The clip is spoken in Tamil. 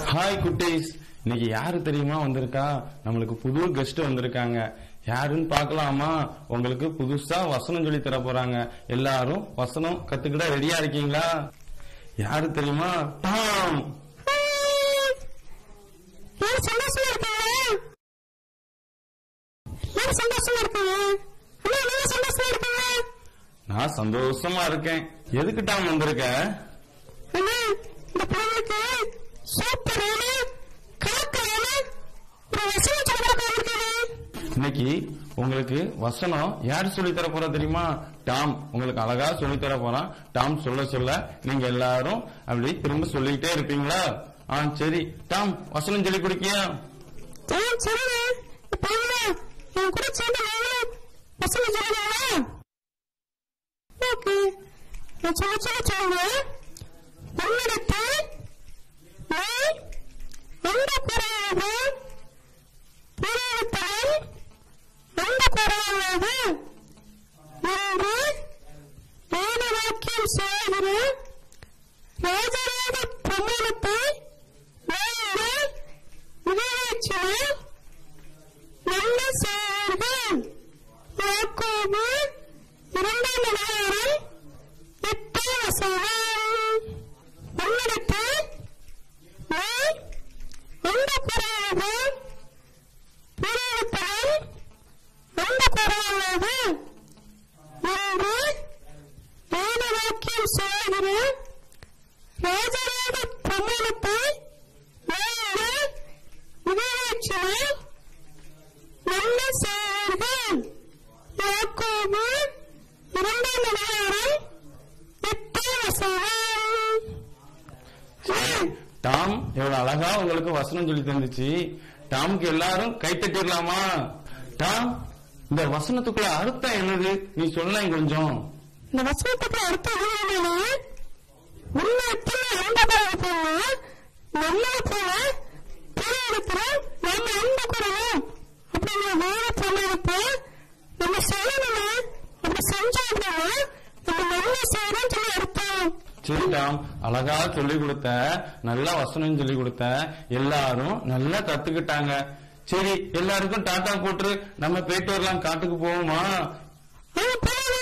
ஹாய் குட்டீஸ் இன்னைக்கு யாரு தெரியுமா வந்திருக்கா நம்மளுக்கு புது கெஸ்ட் வந்திருக்காங்க யாருன்னு பார்க்கலாமா உங்களுக்கு புதுசா வசனம் சொல்லி தர போறாங்க எல்லாரும் வசனம் கத்துக்கிட ரெடியா இருக்கீங்களா யாரு தெரியுமா டாம் எல்லாரும் சந்தோஷமா இருக்காங்க எல்லாரும் சந்தோஷமா இருக்காங்க அம்மா நீங்க சந்தோஷமா இருக்காங்க நான் சந்தோஷமா இருக்கேன் எதுக்கு டாம் வந்திருக்க அம்மா இந்த பொண்ணுக்கு சூப்பரான கலக்கலான ஒரு வசனம் சொல்ல போயிருக்காங்க இன்னைக்கு உங்களுக்கு வசனம் யார் சொல்லி தர போறா தெரியுமா டாம் உங்களுக்கு அழகா சொல்லி தர போறான் டாம் சொல்ல சொல்ல நீங்க எல்லாரும் அப்படி திரும்ப சொல்லிக்கிட்டே இருப்பீங்களா ஆ சரி டாம் வசனம் சொல்லி கொடுக்கியா சரி சரிங்க இப்ப வாங்க, என் கூட சேர்ந்து நானும் வசனம் சொல்லுவாங்களா ஓகே நான் சொல்ல சொல்ல சொல்லுவேன் உன்னிடத்தில் நீ எந்த குறையாக புரியத்தால் எந்த குறையாக என்று வேத வாக்கியம் செய்கிற ராஜராஜ பிரமாணத்தை நீங்கள் நிறைவேற்றினால் நல்ல செய்வீர்கள் யாக்கோபு இரண்டாம் அதிகாரம் எட்டாம் வசனம் உன்னிடத்தில் நீ எந்த குறையாக புரியத்தால் எந்த குறையாக என்று வேத வாக்கியம் செய்கிற ராஜராஜ பிரமாணத்தை நீங்கள் நிறைவேற்றினால் நல்ல செய்வீர்கள் யாக்கோபு இரண்டாம் அதிகாரம் எட்டாம் வசனம் டாம் எவ்வளவு அழகா உங்களுக்கு வசனம் சொல்லி தந்துச்சு டாமுக்கு எல்லாரும் கை தட்டிடலாமா டாம் இந்த வசனத்துக்குள்ள அர்த்தம் என்னது நீ சொல்ல கொஞ்சம் இந்த வசனத்துக்கு அர்த்தம் என்னன்னா உண்மையத்தில் ஆண்டவரை போல நல்லது போல பிற இடத்துல நம்ம அன்பு கூறணும் அப்படிங்கிற வேற பிரமாணத்தை நம்ம செய்யணும்னா நம்ம செஞ்சோம்னா நம்ம நல்ல செய்யணும் சொல்லி அர்த்தம் சரி டாம் அழகா சொல்லி கொடுத்த நல்லா வசனம் சொல்லி கொடுத்த எல்லாரும் நல்லா கத்துக்கிட்டாங்க சரி எல்லாருக்கும் டாட்டா போட்டு நம்ம போயிட்டு வரலாம் காட்டுக்கு போவோமா ஆனா போகலாம்